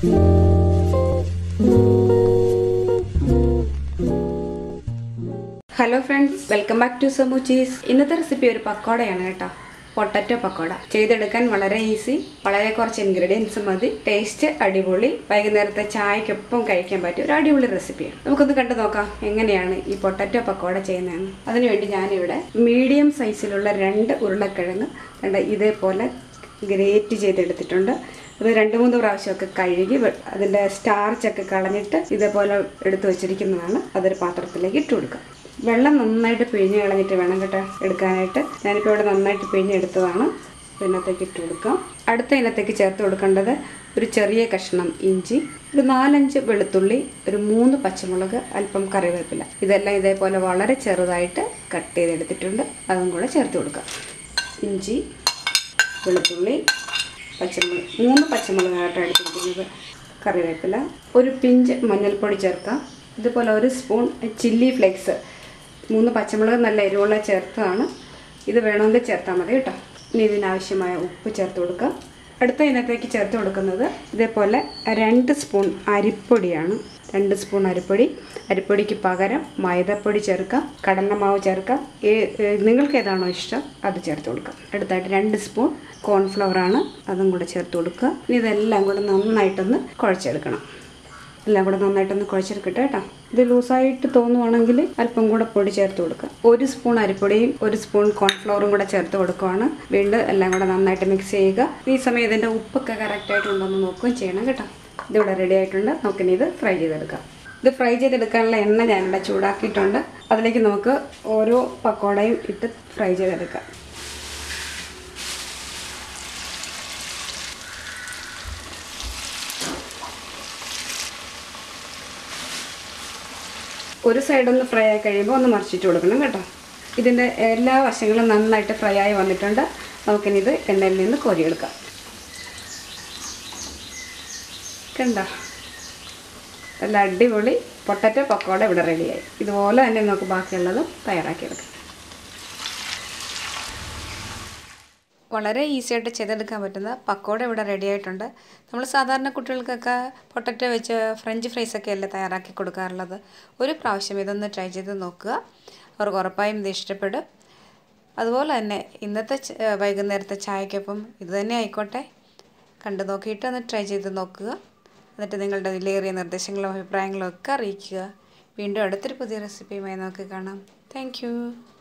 hello friends welcome back to സമു ചീസ് ഇന്നത്തെ റെസിപ്പി ഒരു പക്കോടയാണ് കേട്ടോ പൊട്ടറ്റോ പക്കോട ചെയ്തെടുക്കാൻ വളരെ ഈസി വളരെ കുറച്ച് ഇൻഗ്രീഡിയൻസ് മതി ടേസ്റ്റ് അടിപൊളി വൈകുന്നേരത്തെ ചായക്കൊപ്പം കഴിക്കാൻ പറ്റിയ ഒരു അടിപൊളി റെസിപ്പിയാണ് നമുക്കൊന്ന് കണ്ടു നോക്കാം എങ്ങനെയാണ് ഈ പൊട്ടറ്റോ പക്കോട ചെയ്യുന്നതെന്ന് അതിനുവേണ്ടി ഞാനിവിടെ മീഡിയം സൈസിലുള്ള രണ്ട് ഉരുളക്കിഴങ്ങ് കണ്ട ഇതേപോലെ ഗ്രേറ്റ് ചെയ്തെടുത്തിട്ടുണ്ട് അത് രണ്ട് മൂന്ന് പ്രാവശ്യമൊക്കെ കഴുകി വെ- അതിൻ്റെ സ്റ്റാർച്ചൊക്കെ കളഞ്ഞിട്ട് ഇതേപോലെ എടുത്തു വെച്ചിരിക്കുന്നതാണ് അതൊരു പാത്രത്തിലേക്ക് ഇട്ട് കൊടുക്കുക വെള്ളം നന്നായിട്ട് പിഴിഞ്ഞ് കളഞ്ഞിട്ട് വേണം കേട്ടോ എടുക്കാനായിട്ട് ഞാനിപ്പോൾ ഇവിടെ നന്നായിട്ട് പിഴിഞ്ഞെടുത്തതാണ് ഇന്നത്തേക്ക് ഇട്ട് കൊടുക്കാം അടുത്ത ഇനത്തേക്ക് ചേർത്ത് കൊടുക്കേണ്ടത് ഒരു ചെറിയ കഷ്ണം ഇഞ്ചി ഒരു നാലഞ്ച് വെളുത്തുള്ളി ഒരു മൂന്ന് പച്ചമുളക് അല്പം കറിവേപ്പില ഇതെല്ലാം ഇതേപോലെ വളരെ ചെറുതായിട്ട് കട്ട് ചെയ്തെടുത്തിട്ടുണ്ട് അതും കൂടെ ചേർത്ത് കൊടുക്കാം ഇഞ്ചി വെളുത്തുള്ളി പച്ചമുളക് മൂന്ന് പച്ചമുളകായിട്ടാണ് എടുത്തിരിക്കുന്നത് കറിവേപ്പില ഒരു പിഞ്ച് മഞ്ഞൾപ്പൊടി ചേർക്കാം ഇതുപോലെ ഒരു സ്പൂൺ ചില്ലി ഫ്ലേക്സ് മൂന്ന് പച്ചമുളക് നല്ല എരിവുള്ള ചേർത്തതാണ് ഇത് വേണമെങ്കിൽ ചേർത്താൽ മതി കേട്ടോ ഇനി ഇതിനാവശ്യമായ ഉപ്പ് ചേർത്ത് കൊടുക്കുക അടുത്ത ഇനത്തേക്ക് ചേർത്ത് കൊടുക്കുന്നത് ഇതേപോലെ രണ്ട് സ്പൂൺ അരിപ്പൊടിയാണ് രണ്ട് സ്പൂൺ അരിപ്പൊടി അരിപ്പൊടിക്ക് പകരം മൈദപ്പൊടി ചേർക്കാം കടലമാവ് ചേർക്കാം ഏ- ഏ- നിങ്ങൾക്ക് ഏതാണോ ഇഷ്ടം അത് ചേർത്ത് കൊടുക്കാം അടുത്തായിട്ട് രണ്ട് സ്പൂൺ കോൺഫ്ലവർ ആണ് അതും കൂടെ ചേർത്ത് കൊടുക്കുക ഇനി ഇതെല്ലാം കൂടെ നന്നായിട്ടൊന്ന് കുഴച്ചെടുക്കണം എല്ലാം കൂടെ നന്നായിട്ടൊന്ന് കുഴച്ചെടുക്കട്ടെ കേട്ടോ ഇത് ലൂസായിട്ട് തോന്നുവാണെങ്കിൽ അല്പം കൂടെ പൊടി ചേർത്ത് കൊടുക്കുക ഒരു സ്പൂൺ അരിപ്പൊടിയും ഒരു സ്പൂൺ കോൺഫ്ലവറും കൂടെ ചേർത്ത് കൊടുക്കുവാണ് വീണ്ടും എല്ലാം കൂടെ നന്നായിട്ട് മിക്സ് ചെയ്യുക ഈ സമയം ഇതിൻ്റെ ഉപ്പൊക്കെ കറക്റ്റായിട്ടുണ്ടോ എന്ന് നോക്കുകയും ചെയ്യണം കേട്ടോ ഇതിവിടെ റെഡി ആയിട്ടുണ്ട് നമുക്കിനി ഇത് ഫ്രൈ ചെയ്തെടുക്കാം ഇത് ഫ്രൈ ചെയ്തെടുക്കാനുള്ള എണ്ണ ഞാനിവിടെ ചൂടാക്കിയിട്ടുണ്ട് അതിലേക്ക് നമുക്ക് ഓരോ പക്കോടയും ഇട്ട് ഫ്രൈ ചെയ്തെടുക്കാം ഒരു സൈഡൊന്ന് ഫ്രൈ ആയി കഴിയുമ്പോൾ ഒന്ന് മറിച്ചിട്ട് കൊടുക്കണം കേട്ടോ ഇതിൻ്റെ എല്ലാ വശങ്ങളും നന്നായിട്ട് ഫ്രൈ ആയി വന്നിട്ടുണ്ട് നമുക്കിനി ഇത് എണ്ണയിൽ നിന്ന് കോരിയെടുക്കാം കണ്ട നല്ല അടിപൊളി പൊട്ടറ്റോ പക്കോട ഇവിടെ റെഡിയായി ഇതുപോലെ തന്നെ നമുക്ക് ബാക്കിയുള്ളതും തയ്യാറാക്കിയെടുക്കാം വളരെ ഈസി ആയിട്ട് ചെയ്തെടുക്കാൻ പറ്റുന്ന പക്കോട ഇവിടെ റെഡി ആയിട്ടുണ്ട് നമ്മൾ സാധാരണ കുട്ടികൾക്കൊക്കെ പൊട്ടറ്റോ വെച്ച് ഫ്രഞ്ച് ഫ്രൈസ് ഒക്കെ അല്ലേ തയ്യാറാക്കി കൊടുക്കാറുള്ളത് ഒരു പ്രാവശ്യം ഇതൊന്ന് ട്രൈ ചെയ്ത് നോക്കുക അവർക്ക് ഉറപ്പായും ഇത് ഇഷ്ടപ്പെടും അതുപോലെ തന്നെ ഇന്നത്തെ ച- ഏഹ് വൈകുന്നേരത്തെ ചായക്കൊപ്പം ഇത് തന്നെ ആയിക്കോട്ടെ കണ്ടു നോക്കിയിട്ട് ഒന്ന് ട്രൈ ചെയ്ത് നോക്കുക എന്നിട്ട് നിങ്ങളുടെ വിലയേറിയ നിർദ്ദേശങ്ങളും അഭിപ്രായങ്ങളും ഒക്കെ അറിയിക്കുക വീണ്ടും അടുത്തൊരു പുതിയ റെസിപ്പിയുമായി നമുക്ക് കാണാം താങ്ക്